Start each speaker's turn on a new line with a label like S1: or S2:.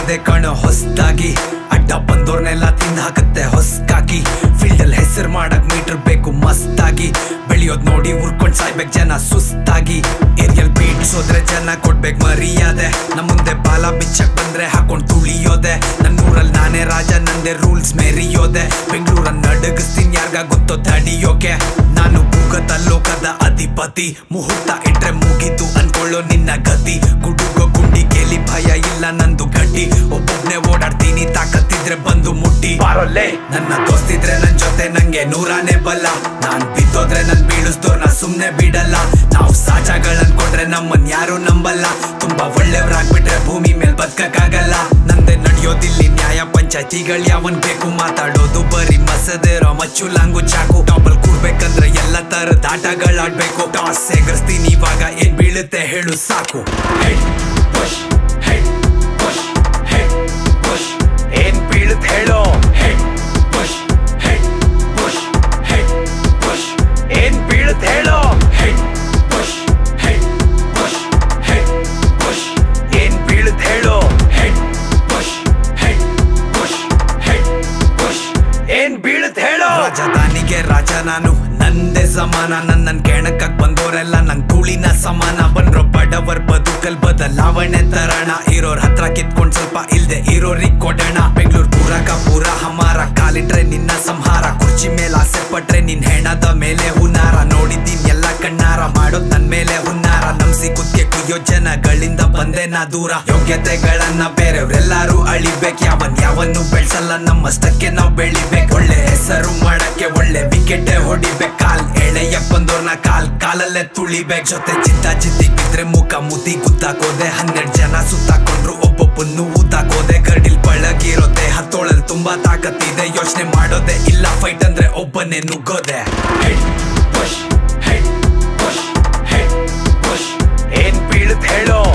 S1: ಬರೋದೆ ಕಣೋ ಹೊಸ್ದಾಗಿ ಅಡ್ಡ ಬಂದೋರ್ನೆಲ್ಲ ತಿಂದ್ ಹಾಕತ್ತೆ ಹೊಸ್ಕಾಕಿ ಫೀಲ್ಡ್ ಅಲ್ಲಿ ಹೆಸರು ಮಾಡಕ್ ಮೀಟರ್ ಬೇಕು ಮಸ್ತಾಗಿ ಬೆಳೆಯೋದ್ ನೋಡಿ ಉರ್ಕೊಂಡ್ ಸಾಯ್ಬೇಕ್ ಜನ ಸುಸ್ತಾಗಿ ಏರಿಯಲ್ ಬೀಟ್ಸ್ ಹೋದ್ರೆ ಜನ ಕೊಡ್ಬೇಕ್ ಮರ್ಯಾದೆ ನಮ್ ಮುಂದೆ ಬಾಲ ಬಿಚ್ಚಕ್ ಬಂದ್ರೆ ಹಾಕೊಂಡ್ ತುಳಿಯೋದೆ ನನ್ನೂರಲ್ಲಿ ನಾನೇ ರಾಜ ನಂದೆ ರೂಲ್ಸ್ ಮೆರಿಯೋದೆ ಬೆಂಗಳೂರನ್ನ ನಡಗಿಸ್ತೀನಿ ಯಾರ್ಗ ಗೊತ್ತೋ ತಡಿಯೋಕೆ ನಾನು ಭೂಗತ ಲೋಕದ ಅಧಿಪತಿ ಮುಹೂರ್ತ ಇಟ್ರೆ ಮುಗಿತು ಅನ್ಕೊಳ್ಳೋ ನಿನ್ನ ಗತಿ ಗುಡುಗೋ ಗುಂಡಿ ಕೇಳಿ ಭಯ ಇಲ್ಲ ನಂದು ಗಟ್ಟಿ ಒಬ್ಬೊಬ್ನೆ ಓಡಾಡ್ತೀನಿ ತಾಕತ್ತಿದ್ರೆ ಬಂದು ಮುಟ್ಟಿ ಬಾರೊಲ್ಲೆ ನನ್ನ ದೋಸ್ತಿದ್ರೆ ನನ್ ಜೊತೆ ನಂಗೆ ನೂರಾನೇ ಬಲ್ಲ ನಾನ್ ಬಿದ್ದೋದ್ರೆ ನನ್ ಬೀಳಿಸ್ದೋರ್ನ ಸುಮ್ನೆ ಬಿಡಲ್ಲ ನಾವು ಸಾಜಾಗಳ್ ಅನ್ಕೊಂಡ್ರೆ ನಮ್ಮನ್ ಯಾರು ನಂಬಲ್ಲ ತುಂಬಾ ಒಳ್ಳೆಯವ್ರಾಗ್ಬಿಟ್ರೆ ಭೂಮಿ ಮೇಲ್ ಬದ್ಕಕ್ಕಾಗಲ್ಲ ನಂದೆ ನಡೆಯೋದಿಲ್ಲಿ ನ್ಯಾಯ ಪಂಚಾಯತಿಗಳ್ ಯಾವನ್ ಬೇಕು ಮಾತಾಡೋದು ಬರೀ ಮಸದಿರೋ ಮಚ್ಚು ಲಾಂಗು ಚಾಕು ಟಾಪಲ್ ಕೂರ್ಬೇಕಂದ್ರೆ ಎಲ್ಲ ತರದ ಆಟಗಳಾಡ್ಬೇಕು ಟಾಸ್ ಎಗರ್ಸ್ತೀನಿ ಇವಾಗ ಏನ್ ಬೀಳುತ್ತೆ ಹೇಳು ಸಾಕು Head, push, head, push, head, push. ಏನ್ ಬೀಳುತ್ತೆ ಹೇಳೋ Head, push, head, push, head, push. ಏನ್ ಬೀಳುತ್ತೆ ಹೇಳೋ Head, push, head, push, head, push. ಏನ್ ಬೀಳುತ್ತೆ ಹೇಳೋ Head, push, head, push, head, push. ಏನ್ ಬೀಳುತ್ತೆ ಹೇಳೋ ರಾಜಧಾನಿಗೆ ರಾಜ ನಾನು ನಂದೇ ಸಮಾನ ನನ್ನನ್ ಕೆಣಕಕ್ ಬಂದೋರೆಲ್ಲ ನಂಗ್ ಧೂಳಿನ ಸಮಾನ ಬಂದ್ರು ಬಡವರ್ ಬದುಕಲ್ ಬದಲಾವಣೆ ತರಣ ಇರೋರ್ ಹತ್ರ ಕಿತ್ಕೊಂಡ್ ಸ್ವಲ್ಪ ಇಲ್ದೆ ಇರೋರಿಗ್ ಕೊಡೋಣ ಬೆಂಗಳೂರು ಪೂರಕ ಪೂರ ಹಮಾರ ಕಾಲಿಟ್ರೆ ನಿನ್ನ ಸಂಹಾರ ಕುರ್ಚಿ ಮೇಲೆ ಆಸೆ ಪಟ್ರೆ ನಿನ್ ಹೆಣದ ಮೇಲೆ ಹುನಾರ ನೋಡಿದ್ದೀನ್ ಎಲ್ಲ ಕಣ್ಣಾರ ಮಾಡೋದ್ ನನ್ ಮೇಲೆ ಹುನ್ನಾರ ನಮ್ಸಿ ಕುದ್ಕೆ ಕುಯ್ಯೋ ಜನಗಳಿಂದ ಬಂದೆ ನಾ ದೂರ ಯೋಗ್ಯತೆಗಳನ್ನ ಬೇರೆಯವ್ರೆಲ್ಲಾರು ಅಳಿಬೇಕ್ ಯಾವನ್ ಯಾವನ್ನು ಬೆಳ್ಸಲ್ಲ ನಮ್ಮಷ್ಟಕ್ಕೆ ನಾವ್ ಬೆಳಿಬೇಕ್ ಒಳ್ಳೆ ಹೆಸರು ಮಾಡಕ್ಕೆ ಒಳ್ಳೆ ವಿಕೆಟ್ ಹೊಡಿಬೇಕ್ ಕಾಲ್ ಎಳೆಯ ಬಂದೋರ್ನ ಕಾಲ್ ಕಾಲಲ್ಲೇ ತುಳಿಬೇಕ್ ಜೊತೆ ಚಿತ್ತ ಚಿತ್ತಿ ಬಿದ್ರೆ ಮುಖ ಮುತಿ ಗುದ್ದಾಕೋದೆ ಹನ್ನೆರಡ್ ಜನ ಸುತ್ತಾಕೊಂಡ್ರು ಒಬ್ಬೊಬ್ಬನ್ನು ಊತಾಕೋದೆ ಗರ್ಡಿಲ್ ಪಳಗಿರೋ ದೇಹ ತೋಳಲ್ ತುಂಬಾ ತಾಕತ್ತಿದೆ ಯೋಚನೆ ಮಾಡೋದೆ ಇಲ್ಲ ಫೈಟ್ ಅಂದ್ರೆ ಒಬ್ಬನೇ ನುಗ್ಗೋದೆ Head, push, head, push, head, push. ಏನ್ ಬೀಳುತ್ತೆ ಹೇಳೋ